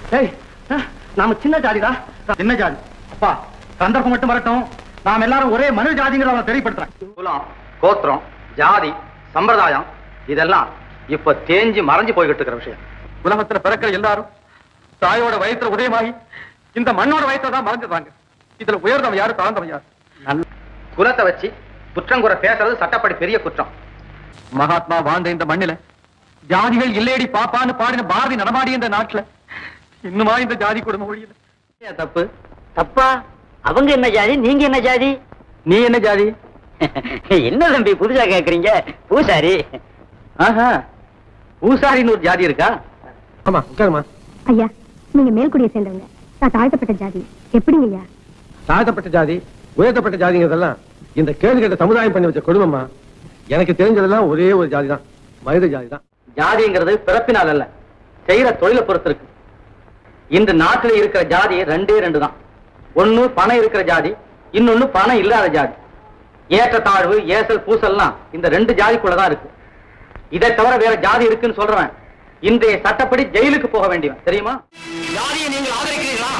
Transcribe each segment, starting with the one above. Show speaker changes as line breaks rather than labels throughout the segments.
ஏய் ஆ, நாம சின்ன ஜாதிடா
சின்ன ஜாதி அப்பா சந்தர்ப்பம் மட்டும் வரட்டும் நாம் எல்லாரும் ஒரே மனு ஜாதிங்கிற அவனை தெரியப்படுத்துறேன் குலம் கோத்திரம் ஜாதி சம்பிரதாயம் இதெல்லாம் இப்ப தேஞ்சு மறைஞ்சு போய்கிட்டு இருக்கிற விஷயம் உலகத்துல பிறக்கிற எல்லாரும் தாயோட வயித்துல உதயமாகி இந்த மண்ணோட வயித்துல தான் மறைஞ்சிருந்தாங்க இதுல உயர்ந்தவன் யாரு தாழ்ந்தவன் யாரு நல்ல குலத்தை வச்சு குற்றங்குறை பேசுறது சட்டப்படி பெரிய குற்றம் மகாத்மா வாழ்ந்த இந்த மண்ணில ஜாதிகள் இல்லேடி பாப்பான்னு பாடின பாரதி நடமாடிய இந்த நாட்டுல இன்னுமா இந்த ஜாதி குடும்ப ஒழியல தப்பு
தப்பா அவங்க என்ன ஜாதி நீங்க என்ன ஜாதி
நீ என்ன ஜாதி
என்ன தம்பி புதுசா கேக்குறீங்க பூசாரி
ஆஹா பூசாரின்னு ஒரு ஜாதி இருக்கா
ஆமா உட்காருமா
ஐயா நீங்க மேல்குடியை சேர்ந்தவங்க நான் தாழ்த்தப்பட்ட ஜாதி எப்படிங்க ஐயா
தாழ்த்தப்பட்ட ஜாதி உயர்த்தப்பட்ட ஜாதிங்கிறதெல்லாம் இந்த கேடு கேட்ட சமுதாயம் பண்ணி வச்ச குடும்பமா எனக்கு தெரிஞ்சதெல்லாம் ஒரே ஒரு ஜாதி தான் மனித ஜாதி தான்
ஜாதிங்கிறது பிறப்பினால் அல்ல செய்யற தொழிலை பொறுத்து இருக்கு இந்த நாட்டுல இருக்கிற ஜாதி ரெண்டே ரெண்டு தான் ஒண்ணு பணம் இருக்கிற ஜாதி இன்னொன்னு பணம் இல்லாத ஜாதி ஏற்றத்தாழ்வு ஏசல் பூசல்லாம் இந்த ரெண்டு ஜாதிக்குள்ளதான் இருக்கு இதை தவிர வேற ஜாதி இருக்குன்னு சொல்றேன் இன்றைய சட்டப்படி ஜெயிலுக்கு போக வேண்டியவன் தெரியுமா ஜாதியை நீங்கள் ஆதரிக்கிறீர்களா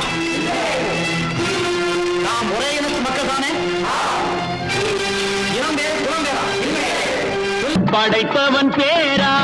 நாம் ஒரே இனத்து மக்கள் தானே இனம் வேறு குலம் வேறா
படைப்பவன் பேரா